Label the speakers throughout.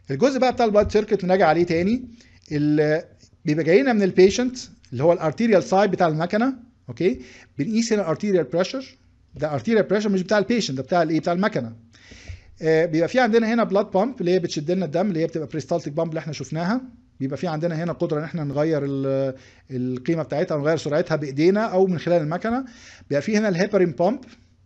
Speaker 1: الجزء بقى بتاع البلاد سيركت نراجع عليه تاني ال- بيبقى جاي لنا من البيشنت اللي هو الارتيريال سايد بتاع المكنه اوكي بنقيس هنا الارتيريال بريشر ده ارتيريال بريشر مش بتاع البيشنت ده بتاع الايه بتاع المكنه آه، بيبقى في عندنا هنا بلاد بامب اللي هي بتشد لنا الدم اللي هي بتبقى بريستالتيك بامب اللي احنا شفناها بيبقى في عندنا هنا قدره ان احنا نغير ال- القيمه بتاعتها ونغير سرعتها بايدينا او من خلال المكنه بيبقى في هنا الهيبرين بامب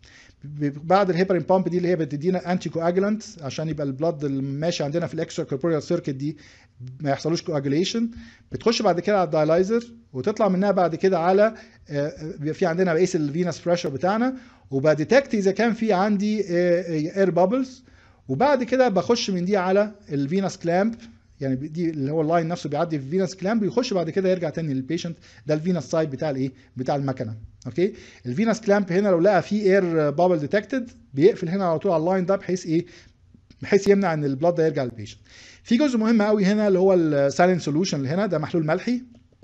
Speaker 1: بعد الهيبرين بامب دي اللي هي بتدينا انتي كواجلانت عشان يبقى البلاد اللي ماشي عندنا في الاكسترا كوربوريال سيركت دي ما يحصلوش كواجوليشن بتخش بعد كده على الدايلايزر وتطلع منها بعد كده على آه، بيبقى في عندنا بقيس الفينس بريشر بتاعنا وبديتكت اذا كان في عندي اير بابلز وبعد كده بخش من دي على الفينس كلامب يعني دي اللي هو اللاين نفسه بيعدي في الفينس كلامب بيخش بعد كده يرجع تاني للبيشنت ده الفينس سايد بتاع الايه بتاع المكنه اوكي الفينس كلامب هنا لو لقى فيه اير بابل ديتكتد بيقفل هنا على طول على اللاين ده بحيث ايه بحيث يمنع ان البلاد ده يرجع للبيشنت في جزء مهم قوي هنا اللي هو السالين سولوشن اللي هنا ده محلول ملحي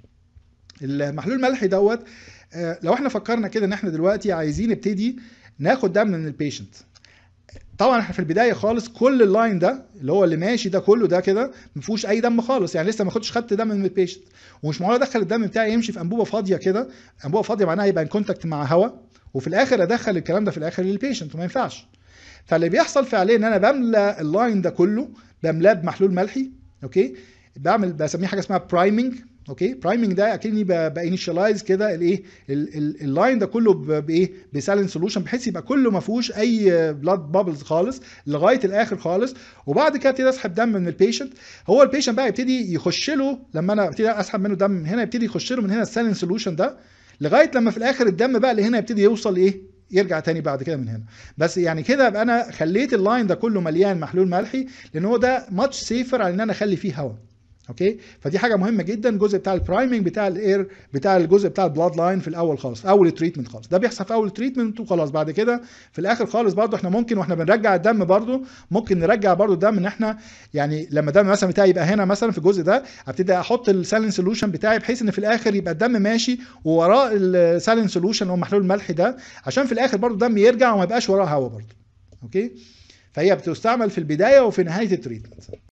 Speaker 1: المحلول الملحي دوت آه، لو احنا فكرنا كده ان احنا دلوقتي عايزين نبتدي ناخد دم من البيشنت طبعا احنا في البدايه خالص كل اللاين ده اللي هو اللي ماشي ده كله ده كده ما فيهوش اي دم خالص يعني لسه ما كنتش خدت دم من البيشنت ومش معقول ادخل الدم بتاعي يمشي في انبوبه فاضيه كده انبوبه فاضيه معناها يبقى ان كونتاكت مع هواء وفي الاخر ادخل الكلام ده في الاخر للبيشنت وما ينفعش فاللي بيحصل فعليا ان انا بملى اللاين ده كله بملاه بمحلول ملحي اوكي بعمل بسميه حاجه اسمها برايمنج اوكي برايمنج ده اكني بانيشالايز كده الايه ال- ال- اللاين ده كله ب- بايه بسالين سولوشن بحيث يبقى كله ما فيهوش اي بلاد بابلز خالص لغايه الاخر خالص وبعد كده ابتدي اسحب دم من البيشنت هو البيشنت بقى يبتدي يخش له لما انا ابتدي اسحب منه دم من هنا يبتدي يخش له من هنا السالين سولوشن ده لغايه لما في الاخر الدم بقى اللي هنا يبتدي يوصل ايه يرجع تاني بعد كده من هنا بس يعني كده ابقى انا خليت اللاين ده كله مليان محلول ملحي لان هو ده ماتش سيفر على ان انا اخلي فيه هواء اوكي فدي حاجه مهمه جدا الجزء بتاع البرايمنج بتاع الاير بتاع الجزء بتاع البلاد لاين في الاول خالص في اول التريتمنت خالص ده بيحصل في اول التريتمنت وخلاص بعد كده في الاخر خالص برضو احنا ممكن واحنا بنرجع الدم برضو ممكن نرجع برضو الدم ان احنا يعني لما الدم مثلا بتاعي يبقى هنا مثلا في الجزء ده ابتدي احط السالين سولوشن بتاعي بحيث ان في الاخر يبقى الدم ماشي ووراه السالين سولوشن اللي هو محلول الملح ده عشان في الاخر برضو الدم يرجع وما يبقاش وراه هواء برضو اوكي فهي بتستعمل في البدايه وفي نهايه التريتمنت